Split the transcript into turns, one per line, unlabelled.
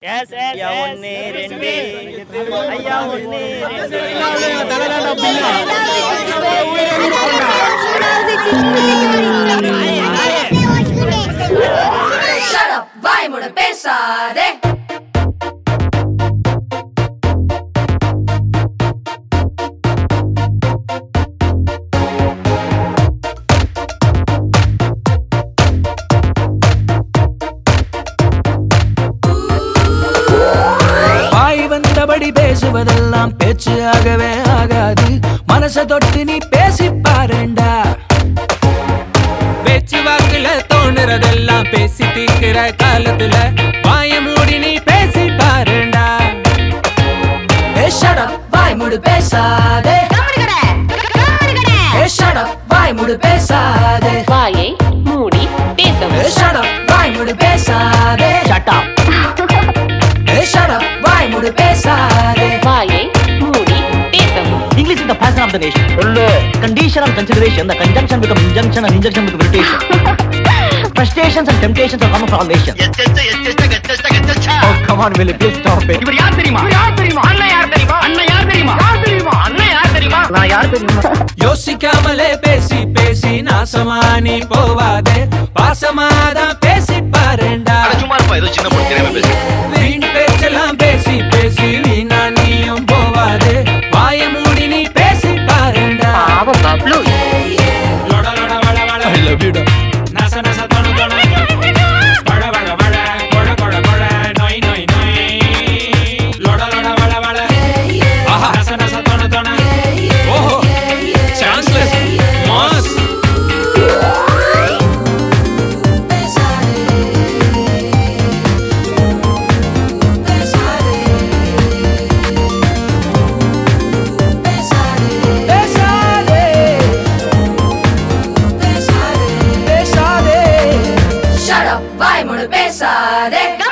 S S ஐயா ஒன்று ரெண்டு ஐயா ஒன்று
Shut up, வாய் மூட பேசாதே
வாய் வந்தபடி பேசுவதெல்லாம் பேச்சு ஆகவே ஆகாது மனச தொட்டு நீ பேசி பாருண்டா
பேச்சு வாக்குல தோணுறதெல்லாம் பேசி தீர்க்கிற காலத்துல வாய மூடி நீ பேசி பாருண்டா
ஏ ஷட் அப் வாய் மூடு பேசாதே ஏ ஷட் அப் வாய் மூடு பேசாதே
வாயை மூடி பேசவும்
ஏ ஷட் அப் வாய் மூடு பேசாதே ஷட் அப் ஏ ஷட் அப் வாய் மூடு பேசாதே
வாயை மூடி பேசவும்
English is the passion of the nation. Condition and consideration, the conjunction become injunction and injunction become irritation. Frustrations and temptations are common for all nations. Oh, come on, Willie, please stop it.
இவர் யார் தெரியுமா இவர் யார் தெரியுமா அண்ணன் யார் தெரியுமா அண்ணன் யார் தெரியுமா யார் தெரியுமா அண்ணன் யார் தெரியுமா நான் யார் தெரியுமா
யோசிக்காமலே பேசி பேசி நாசமா நீ போவாதே பாசமாதான் பேசி பாருண்டா
சும்மா இருப்பா ஏதோ சின்ன பொண்ணு தெரியாம பேசு
வீண் பேச்செல்லாம் பேசி பேசி வீணா நீயும் போவாதே வாய மூடி நீ பேசி பாருண்டா லொட லொட வள வள
ஐ லவ் யூ
நச நச தொணு தொணு வள வள வள கொழ கொழ கொழ நொய் நொய் நொய் லொட லொட வள வள ஆஹா நச நச தொணு தொணு ஓஹோ சான்ஸ்லெஸ் மாஸ்
பேசாதே பேசாதே
Shut up, வாய் மூட பேசாதே